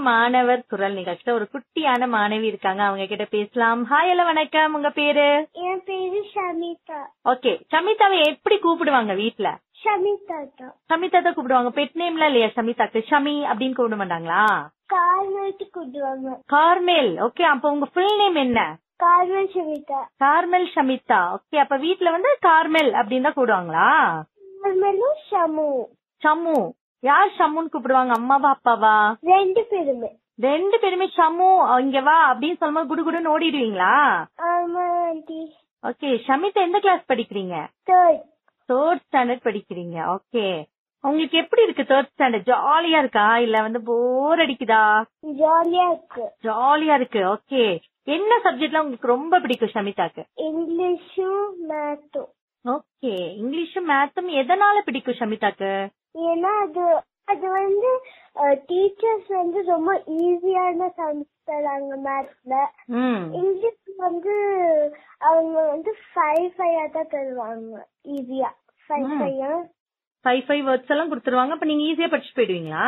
மாணவர் குரல் நிகழ்ச்சியில ஒரு குட்டியான மாணவி இருக்காங்க அவங்க கிட்ட பேசலாம் ஹாய் ஹலோ வணக்கம் உங்க பேரு என் பேரு ஷமிதா ஓகே சமிதாவை எப்படி கூப்பிடுவாங்க வீட்ல ஷமிதா தான் சமிதா தான் கூப்பிடுவாங்க பெட் நேம்ல இல்லையா சமிதாக்கு ஷமி அப்படின்னு கூப்பிட மாட்டாங்களா கார்மெல்ட்டு கூப்பிடுவாங்க கார்மேல் ஓகே அப்ப உங்க ஃபுல் நேம் என்ன Carmel Shamitha Carmel Shamitha okay அப்ப வீட்ல வந்து கார்மெல் அப்படின்னு தான் கூப்பிடுவாங்களா கார்மெலும் ஷமு ஷம்மு யார் ஷம்முன்னு கூப்பிடுவாங்க அம்மாவா அப்பாவா ரெண்டு பேருமே ரெண்டு பேருமே ஷம்மு இங்க வா அப்படின்னு சொல்லும்போது குடு குடுன்னு ஓடிடுவீங்களா ஆமா ஆண்டி ஓகே ஷமிதா எந்த கிளாஸ் படிக்கிறீங்க தேர்ட் தேர்ட் ஸ்டாண்டர்ட் படிக்கிறீங்க ஓகே உங்களுக்கு எப்படி இருக்கு தேர்ட் ஸ்டாண்டர்ட் ஜாலியா இருக்கா இல்ல வந்து போர் அடிக்குதா ஜாலியா இருக்கு ஜாலியா இருக்கு ஓகே என்ன சப்ஜெக்ட்லாம் உங்களுக்கு ரொம்ப பிடிக்கும் ஷமிதாக்கு இங்கிலீஷும் மேத்தும் ஓகே இங்கிலீஷும் மேத்தும் எதனால பிடிக்கும் ஷமிதாக்கு ஏன்னா அது அது வந்து டீச்சர்ஸ் வந்து ரொம்ப ஈஸியான சம்ஸ் தராங்க மேத்ஸ்ல ம் இங்கிலீஷ் வந்து அவங்க வந்து ஃபைவ் ஃபைவ் தான் தருவாங்க ஈஸியா ஃபைவ் ம். ஃபைவ் ஃபைவ் ஃபைவ் வேர்ட்ஸ் எல்லாம் கொடுத்துருவாங்க அப்ப நீங்க ஈஸியா படிச்சு போயிடுவீங்களா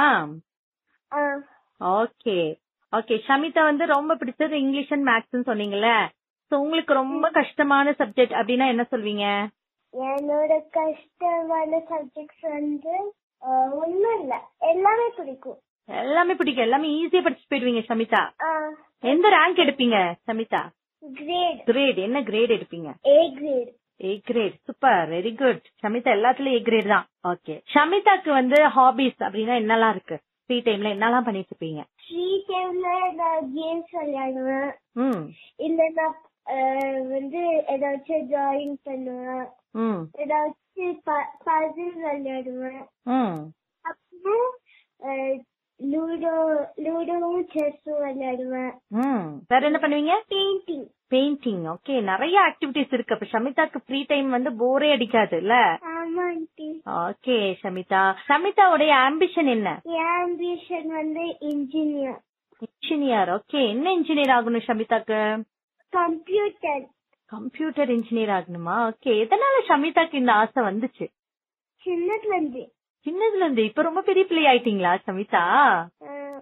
ஓகே ஓகே ஷமிதா வந்து ரொம்ப பிடிச்சது இங்கிலீஷ் அண்ட் மேத்ஸ் சொன்னீங்கல்ல சோ உங்களுக்கு ரொம்ப கஷ்டமான சப்ஜெக்ட் அப்படின்னா என்ன சொல்வீங்க என்னோட கஷ்டமான சப்ஜெக்ட்ஸ் வந்து ஒன்றும் இல்ல எல்லாமே பிடிக்கும் எல்லாமே பிடிக்கும் எல்லாமே ஈஸியா படிச்சு போயிடுவீங்க ஷமிதா எந்த ரேங்க் எடுப்பீங்க ஷமிதா கிரேட் கிரேட் என்ன கிரேட் எடுப்பீங்க A grade A grade super very good Shamitha எல்லாத்துலயும் ஏ கிரேட் தான் ஓகே ஷமிதாக்கு வந்து ஹாபிஸ் அப்படின்னா என்னெல்லாம் இருக்கு ஃப்ரீ டைம்ல என்னெல்லாம் பண்ணிட்டு இருப்பீங்க ஃப்ரீ டைம்ல நான் கேம்ஸ் விளையாடுவேன் ம் இல்லைன்னா அஹ், வந்து ஏதாச்சும் டிராயிங் பண்ணுவேன் ம் ஏதாச்சும் பசில் விளையாடுவேன் ம் அப்புறம் அஹ், லூடோ லூடோவும் செஸ்ஸும் விளையாடுவேன் ம் வேற என்ன பண்ணுவீங்க பெயிண்டிங் பெயிண்டிங் ஓகே நிறைய ஆக்டிவிட்டிஸ் இருக்கு அப்ப ஷமிதாக்கு ஃப்ரீ டைம் வந்து போரே அடிக்காது இல்ல ஆமா ஆண்டி ஓகே ஷமிதா ஷமிதாவுடைய ஆம்பிஷன் என்ன என் ஆம்பிஷன் வந்து இன்ஜினியர் இன்ஜினியர் ஓகே என்ன இன்ஜினியர் ஆகணும் ஷமிதாக்கு கம்ப்யூட்டர் கம்ப்யூட்டர் இன்ஜினியர் ஆகணுமா ஓகே எதனால ஷமிதாக்கு இந்த ஆசை வந்துச்சு சின்னதுல இருந்து சின்னதுல இருந்து இப்ப ரொம்ப பெரிய பிள்ளை ஆயிட்டீங்களா ஷமிதா அஹ்,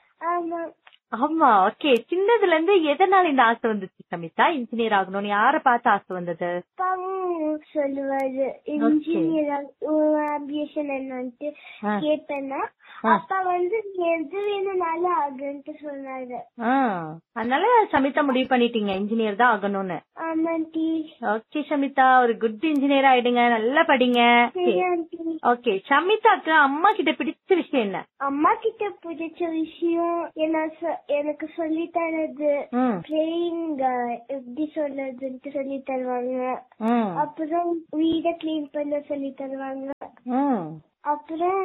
ஆமா ஆமா ஓகே சின்னதுல இருந்து எதனால இந்த ஆசை வந்துச்சு ஷமிதா இன்ஜினியர் ஆகணும்னு யார பார்த்து ஆசை வந்தது அப்பாவும் சொல்லுவாரு இன்ஜினியர் ஆம்பிஷன் என்னன்ட்டு ஆ. கேட்டேன்னா ஆ. அப்பா வந்து நீ எது வேணும்னாலும் ஆகுன்ட்டு சொன்னாரு ஆ, அதனால ஷமிதா முடிவு பண்ணிட்டீங்க இன்ஜினியர் தான் ஆகணும்னு ஆமாண்டி ஓகே ஷமிதா ஒரு குட் இன்ஜினியர் ஆயிடுங்க நல்லா படிங்க சரி ஆண்டி ஓகே ஷமிதாக்கு அம்மா கிட்ட பிடிச்ச விஷயம் என்ன அம்மா கிட்ட பிடிச்ச விஷயம் என்ன சொ- எனக்கு சொல்லி தரது ம், பிளேயிங் எப்படி சொல்றதுன்ட்டு சொல்லி தருவாங்க ம், அப்புறம் வீட கிளீன் பண்ண சொல்லி தருவாங்க ம். அப்புறம்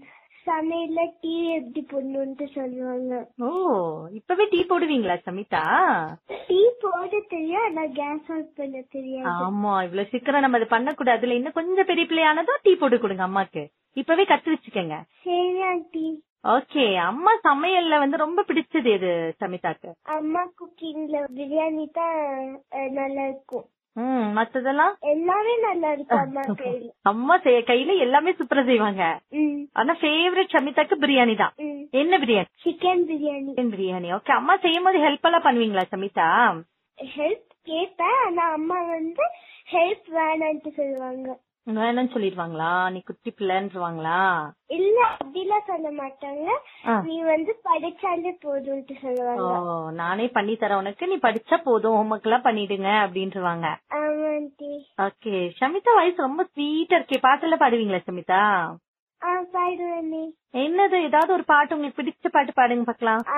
சமையல்ல டீ எப்படி போடணும்ட்டு சொல்லுவாங்க ஓ இப்பவே டீ போடுவீங்களா ஷமிதா டீ போட தெரியும் ஆனா கேஸ் ஆஃப் பண்ண தெரியாது ஆமா இவ்வளவு சீக்கிரம் நம்ம அது பண்ணக்கூடாது இல்ல இன்னும் கொஞ்சம் பெரிய பிள்ளையானதும் டீ போட்டு கொடுங்க அம்மாக்கு இப்பவே கத்து வச்சுக்கோங்க சரி ஆண்டி ஓகே அம்மா சமையல்ல வந்து ரொம்ப பிடிச்சது எது சமிதாக்கு அம்மா குக்கிங்ல பிரியாணி தான் அஹ், நல்லா இருக்கும் ம் மத்ததெல்லாம் எல்லாமே நல்லா இருக்கும் அம்மா கையில அம்மா செய்ய கையில எல்லாமே சூப்பரா செய்வாங்க ம் ஆனா ஃபேவரட் சமிதாக்கு பிரியாணி தான் ம் என்ன biryani chicken biryani chicken biryani okay அம்மா செய்யும் போது ஹெல்ப் எல்லாம் பண்ணுவீங்களா சமிதா ஹெல்ப் கேட்பேன் ஆனா அம்மா வந்து ஹெல்ப் வேணான்ட்டு சொல்லுவாங்க வேணும்னு சொல்லிடுவாங்களா நீ குட்டி பிள்ளைன்றவாங்களா இல்ல அப்படிலாம் சொல்ல மாட்டாங்க ஆ. நீ வந்து படிச்சாலே போதும்ட்டு ஓ சொல்லுவாங்க நானே பண்ணி தரேன் உனக்கு நீ படிச்சா போதும் ஹோம்ஒர்க் எல்லாம் பண்ணிடுங்க அப்படின்றவாங்க ஆமா ஆண்டி ஓகே ஷமிதா வாய்ஸ் ரொம்ப ஸ்வீட்டா இருக்கே பாட்டெல்லாம் பாடுவீங்களா ஷமிதா ஆ பாடுவேனே என்னது ஏதாவது ஒரு பாட்டு உங்களுக்கு பிடிச்ச பாட்டு பாடுங்க பார்க்கலாம்